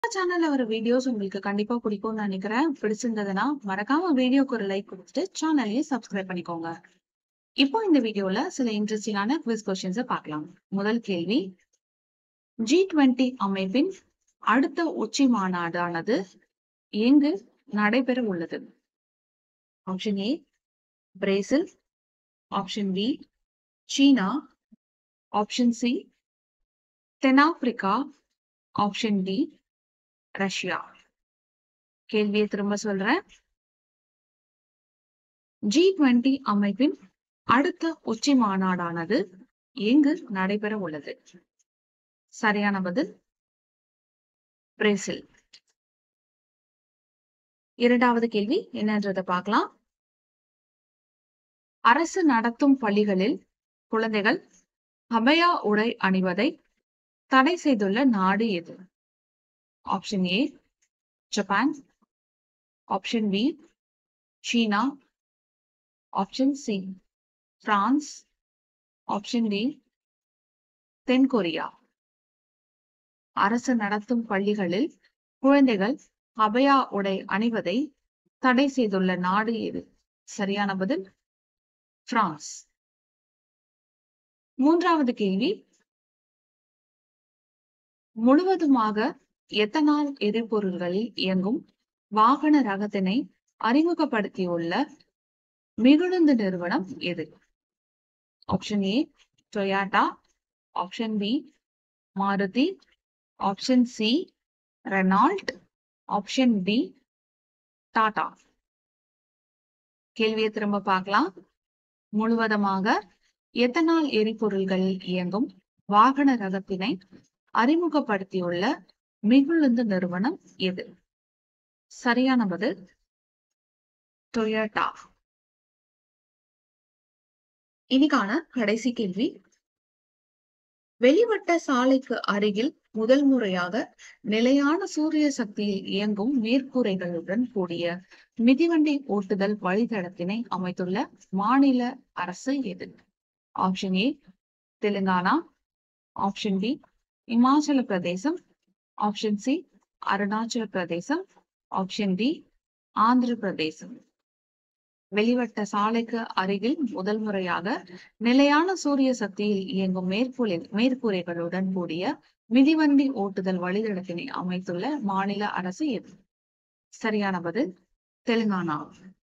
சேனல்ல வர வீடியோஸ் உங்களுக்கு கண்டிப்பா பிடிக்கும்னு நினைக்கிறேன். பிடிச்சிருந்ததுன்னா, மறக்காம வீடியோக்கு ஒரு லைக் குடுத்துட்டு சேனலையும் சப்ஸ்கிரைப் பண்ணிக்கோங்க. இப்போ இந்த வீடியோல சில இன்ட்ரெஸ்டிங்கான குவிஸ் கொஸ்டின்ஸ பார்க்கலாம். முதல் கேள்வி G20 அமைப்பின் அடுத்த உச்சி மாநாடானது எங்கு நடைபெற உள்ளது? Option A Brazil, option B சீனா, ஆப்ஷன் சி தென்னாப்பிரிக்கா, ஆப்ஷன் டி ரஷ்யா. கேள்வியை திரும்ப சொல்றேன். G20 அமைப்பின் அடுத்த உச்சி மாநாடானது எங்கு நடைபெற உள்ளது? சரியான பதில் பிரேசில். இரண்டாவது கேள்வி என்னன்றத பார்க்கலாம். அரசு நடத்தும் பள்ளிகளில் குழந்தைகள் அபயா உடை அணிவதை தடை செய்துள்ள நாடு எது? Option A Japan, option B சீனா, option C France, option D தென்கொரியா. அரசு நடத்தும் பள்ளிகளில் குழந்தைகள் அபயா உடை அணிவதை தடை செய்துள்ள நாடு எது? சரியான பதில் பிரான்ஸ். மூன்றாவது கேள்வி முழுவதுமாக எத்தனால் எரிபொருள்களில் இயங்கும் வாகன ரகத்தினை அறிமுகப்படுத்தியுள்ள மிகுழுந்து நிறுவனம் எது? Option A Toyota, option B Maruti, option C Renault, option D Tata. கேள்வியை திரும்ப பார்க்கலாம். முழுவதுமாக எத்தனால் எரிபொருள்களில் இயங்கும் வாகன ரகத்தினை அறிமுகப்படுத்தியுள்ள மிகுழுந்து நிறுவனம் எது? சரியான பதில் டொயோட்டா. இனிக்கான கடைசி கேள்வி வெளிவட்ட சாலைக்கு அருகில் முதல் முறையாக நிலையான சூரிய சக்தியில் இயங்கும் மேற்கூரைகளுடன் கூடிய மிதிவண்டி ஓட்டுதல் வழித்தடத்தினை அமைத்துள்ள மாநில அரசு எது? Option A Telangana, option B Himachal Pradesh, option C Arunachal பிரதேசம், ஆப்ஷன் டி ஆந்திர பிரதேசம். வெளிவட்ட சாலைக்கு அருகில் முதல் முறையாக நிலையான சூரிய சக்தியில் இயங்கும் மேற்கூரை மேற்கூரைகளுடன் கூடிய மிதிவண்டி ஓட்டுதல் வழித்தடத்தினை அமைத்துள்ள மாநில அரசு எது? சரியான பதில் தெலுங்கானா.